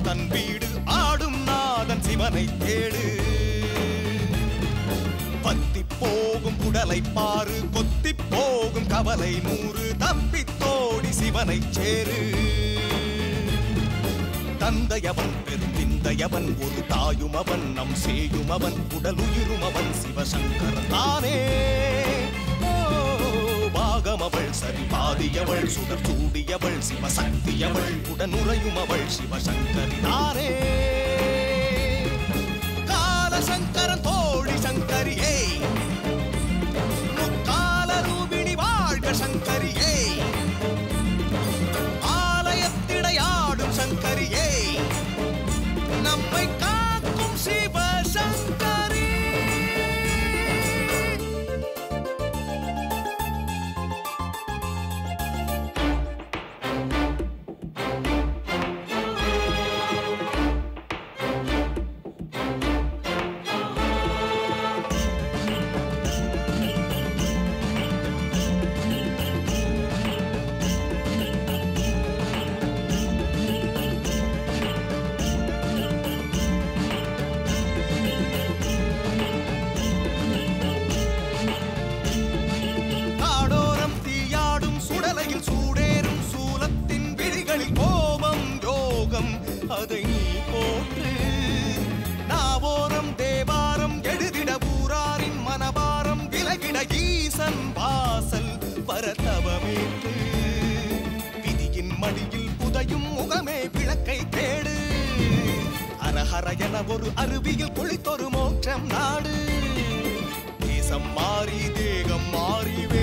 தன் வீடு ஆடும் நாதன் சிவனை தேடு பத்தி போகும் குடலை பாரு கொத்தி போகும் கவலை நூறு தப்பி தோடி சிவனை சேரு தந்தையவன் பெருந்திந்தையவன் ஒரு தாயும் அவன் நம் சேயும் அவன் உடல் உயிரும் அவன் சிவசங்கரன் தானே ஓ, பாகம் அவள் சரி பாதியவள் சுடர் சூடியவள் சிவசக்தியவள் உடனுறையும் அவள் சிவசங்கரி தானே காலசங்கரன் தோழி சங்கரியே முக்கால ரூபிணி வாழ்க சங்கரியே ஆலயத்திடையாடும் சங்கரியே நம்மை காக்கும் சிவசங்கரி காடோரம் தீயாடும் சுடலையில் சூடேறும் சூலத்தின் விழிகளில் கோபம் யோகம் அதை நீ போற்று நாவோரம் தேவாரம் எழுதிட ஊராரின் மனபாரம் விலகிட ஈசன் வாசல் பரதவமேற்று விதியின் மடியில் புதையும் முகமே விளக்கை தேடு அரஹர என ஒரு அருவியில் குளித்தொரு மோட்சம் நாடு தேசம் மாறி தேகம் மாறி